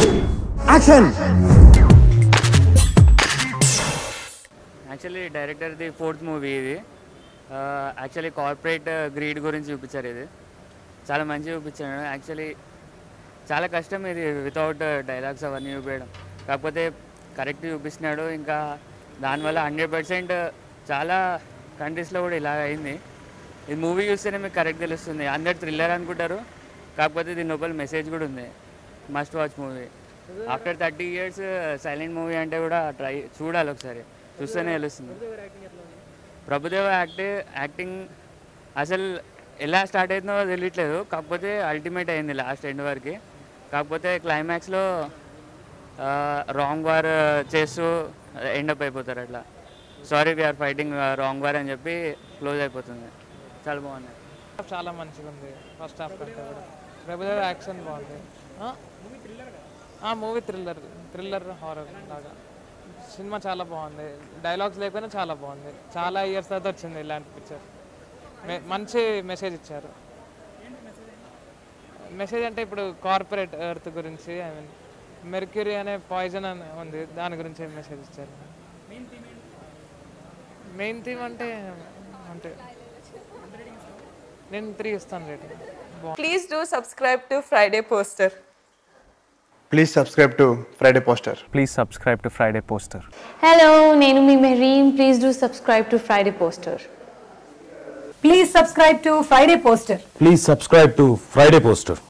Action actually డైరెక్టర్ది fourth movie ఇది actually corporate greed గురించి చూపించారు ఇది చాలా మంచిగా చూపించాడు యాక్చువల్లీ చాలా కష్టం ఇది వితౌట్ డైలాగ్స్ అవన్నీ చూపించడం కాకపోతే కరెక్ట్ చూపిస్తున్నాడు ఇంకా దానివల్ల హండ్రెడ్ పర్సెంట్ చాలా కంట్రీస్లో కూడా ఇలా అయింది ఇది మూవీ చూస్తేనే మీకు కరెక్ట్ తెలుస్తుంది అందరు థ్రిల్లర్ అనుకుంటారు కాకపోతే దీని లోపల మెసేజ్ కూడా ఉంది must watch movie after thirty years silent movie అంటే కూడా ట్రై చూడాలి ఒకసారి చూస్తేనే తెలుస్తుంది ప్రభుదేవ యాక్ట్ యాక్టింగ్ అసలు ఎలా స్టార్ట్ అవుతుందో తెలియట్లేదు కాకపోతే అల్టిమేట్ అయింది లాస్ట్ ఎండ్ వరకు కాకపోతే క్లైమాక్స్లో రాంగ్ వార్ చేస్తూ ఎండ్ అప్ అయిపోతారు అట్లా sorry we're fighting wrong war అని చెప్పి క్లోజ్ అయిపోతుంది చాలా బాగుంది చాలా మంచిగా ఉంది ఫస్ట్ హాఫ్ కంటే కూడా ప్రభుదేవ యాక్షన్ బాగుంది మూవీ థ్రిల్లర్ థ్రిల్లర్ హారర్ లాగా సినిమా చాలా బాగుంది డైలాగ్స్ లేకపోయినా చాలా బాగుంది చాలా ఇయర్స్ తర్వాత వచ్చింది ఇలాంటి పిక్చర్ మంచి మెసేజ్ ఇచ్చారు మెసేజ్ అంటే ఇప్పుడు కార్పొరేట్ ఎర్త్ గురించి ఐ మీన్ మెర్క్యూరీ అనే పాయిజన్ అని ఉంది దాని గురించి మెసేజ్ ఇచ్చారు మెయిన్ థీమ్ అంటే అంటే నేను త్రీ ఇస్తాను rating Please do subscribe to Friday Poster. Please subscribe to Friday poster Please subscribe to Friday Poster. Hello, నేను మీ Mehreen please do subscribe to Friday poster Please subscribe to Friday Poster. Please subscribe to Friday Poster.